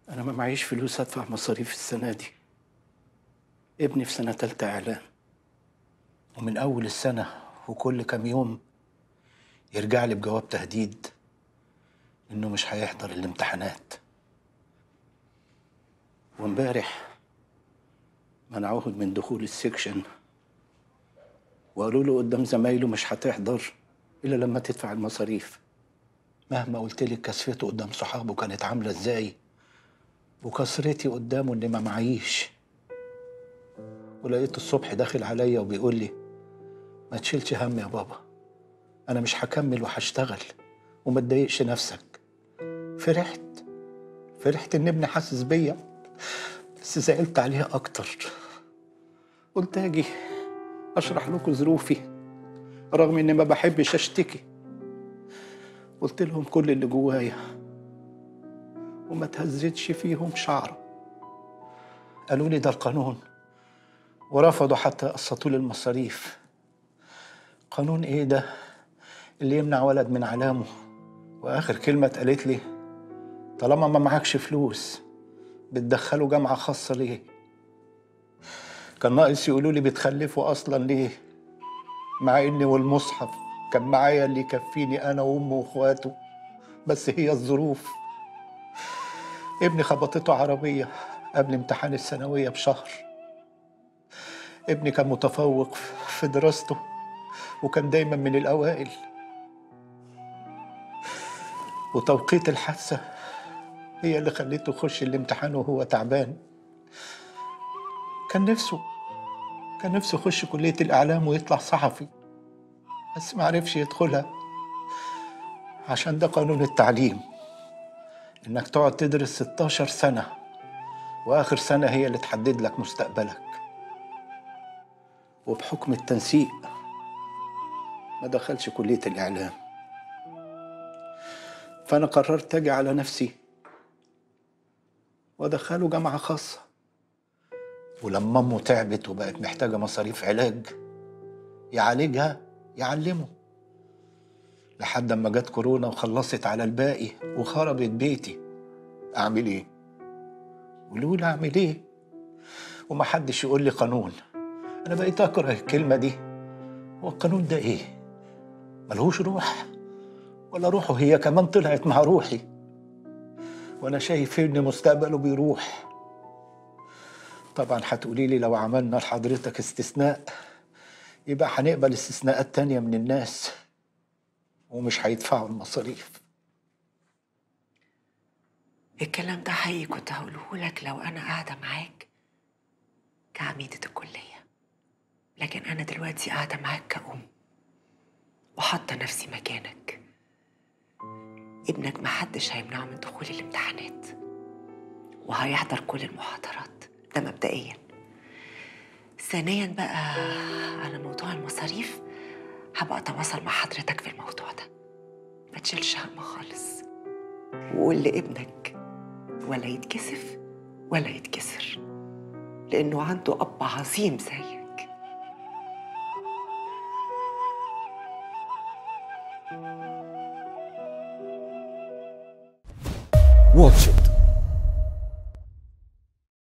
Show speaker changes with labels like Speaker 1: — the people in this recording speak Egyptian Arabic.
Speaker 1: أنا ما معيش فلوس أدفع مصاريف السنة دي ابني في سنة تالتة إعلام ومن أول السنة وكل كام يوم يرجع لي بجواب تهديد إنه مش هيحضر الامتحانات وامبارح منعوه من دخول السكشن وقالوا له قدام زمايله مش هتحضر إلا لما تدفع المصاريف مهما قلت لك كسفته قدام صحابه كانت عاملة إزاي وكسرتي قدامه إني ما معيش ولقيته الصبح داخل عليا وبيقول لي ما تشيلش هم يا بابا أنا مش هكمل وهشتغل وما تضايقش نفسك فرحت فرحت إن ابني حاسس بيا بس زعلت عليها أكتر قلت أجي أشرح لكم ظروفي رغم إني ما بحبش أشتكي قلت لهم كل اللي جوايا وما تهزتش فيهم شعرة قالوا لي ده القانون ورفضوا حتى يقسطوا لي المصاريف قانون ايه ده اللي يمنع ولد من علامه واخر كلمه اتقالت لي طالما ما معكش فلوس بتدخله جامعه خاصه ليه كان ناقص يقولوا لي بتخلفوا اصلا ليه مع اني والمصحف كان معايا اللي يكفيني انا وامه واخواته بس هي الظروف ابني خبطته عربيه قبل امتحان الثانويه بشهر ابني كان متفوق في دراسته وكان دايما من الأوائل وتوقيت الحادثة هي اللي خليته يخش الامتحان وهو تعبان كان نفسه كان نفسه يخش كلية الإعلام ويطلع صحفي بس ما عرفش يدخلها عشان ده قانون التعليم إنك تقعد تدرس 16 سنة وآخر سنة هي اللي تحدد لك مستقبلك وبحكم التنسيق ما دخلش كلية الإعلام فأنا قررت أجي على نفسي وأدخله جامعة خاصة ولما أمه تعبت وبقت محتاجة مصاريف علاج يعالجها يعلمه لحد أما جت كورونا وخلصت على الباقي وخربت بيتي أعمل إيه؟ قولوا لي أعمل إيه؟ ومحدش يقول لي قانون أنا بقيت أكره الكلمة دي هو القانون ده إيه؟ ملهوش روح ولا روحه هي كمان طلعت مع روحي وأنا شايف إن مستقبله بيروح طبعا هتقولي لي لو عملنا لحضرتك استثناء يبقى هنقبل استثناءات تانية من الناس ومش هيدفعوا المصاريف
Speaker 2: الكلام ده حقيقي كنت هقوله لك لو انا قاعده معاك كعميده الكليه لكن انا دلوقتي قاعده معاك كأم وحاطه نفسي مكانك ابنك محدش هيمنعه من دخول الامتحانات وهيحضر كل المحاضرات ده مبدئيا ثانيا بقى على موضوع المصاريف هبقى اتواصل مع حضرتك في الموضوع ده ما تشيلش هم خالص وقول لابنك ولا يتكسف ولا يتكسر لانه عنده اب عظيم زيك
Speaker 3: Watch it